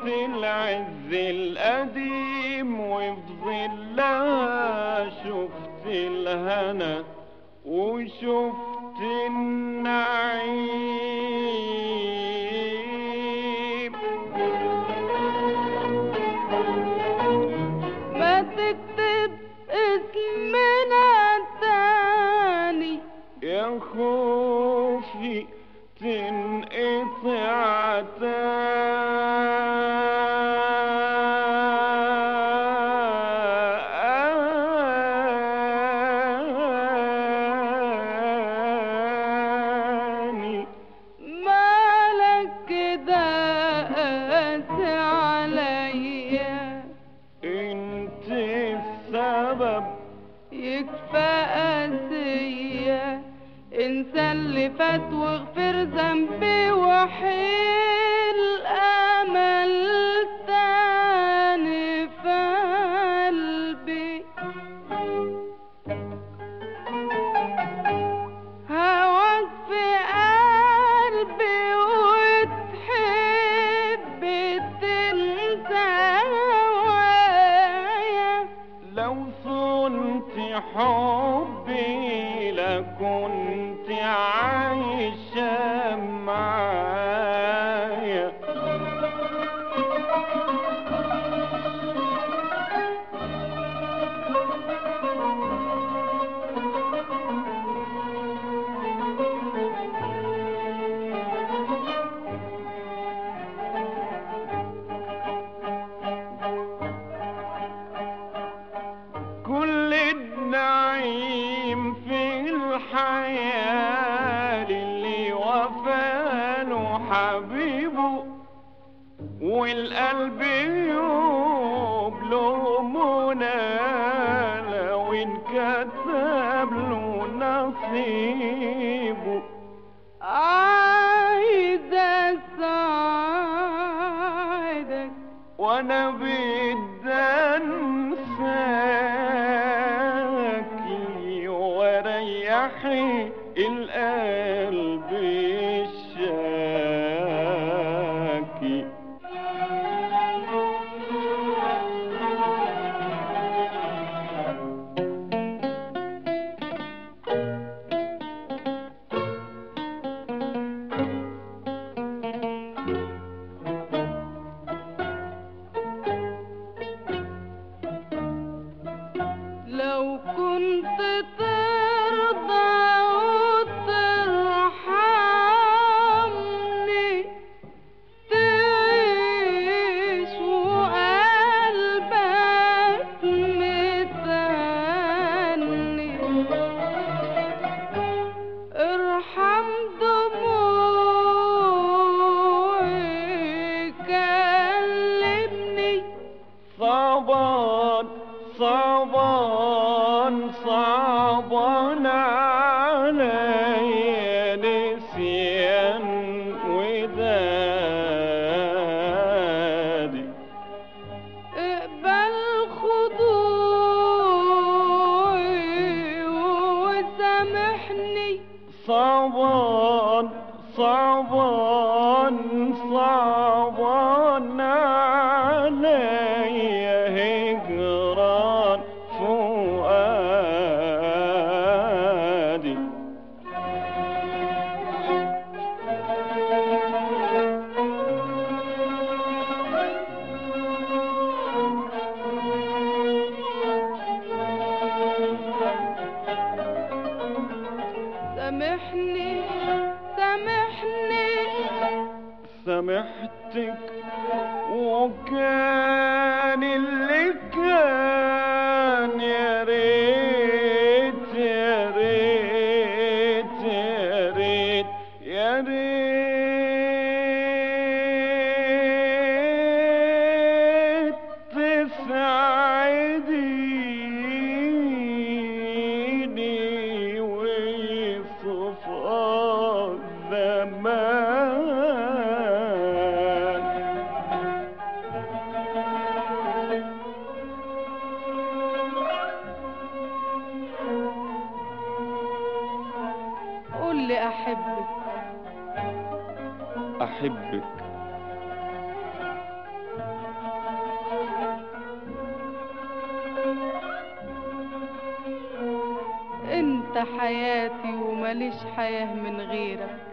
العز القديم وفي ظلها شفت الهنا وشفت النعيم ما تكتب اسمنا تاني يا خوفي تنقطع تاني مالك كده قاسي عليا انت السبب يكفى قاسية انسى اللي فات واغفر ذنبي وحيل امل تاني في قلبي هواك في قلبي وتحب تنسى هوايا لو صنت حبي لكنت عايشة معايا كل النعيم في الحياة للي وفاله حبيبه والقلب يبلغ منى لو انكتب له نصيبه عايزة اساعدك وانا بدي انساكي واريحي القلب الشاكي لو كنت ترضى وترحمني تعيش وقلبك متاني ارحم دموعي كلمني صعبان صعبان صعبان علي نسيان ودادي اقبل خضوعي وسامحني صعبان صعبان صعبان علي هجران فؤادي سامحني سامحني سامحتك وكان اللي كان يا ريت يا ريت يا ريت يا ريت تسعديني ويصفى الزمان قول لي احبك أحبك انت حياتي ومليش حياة من غيرك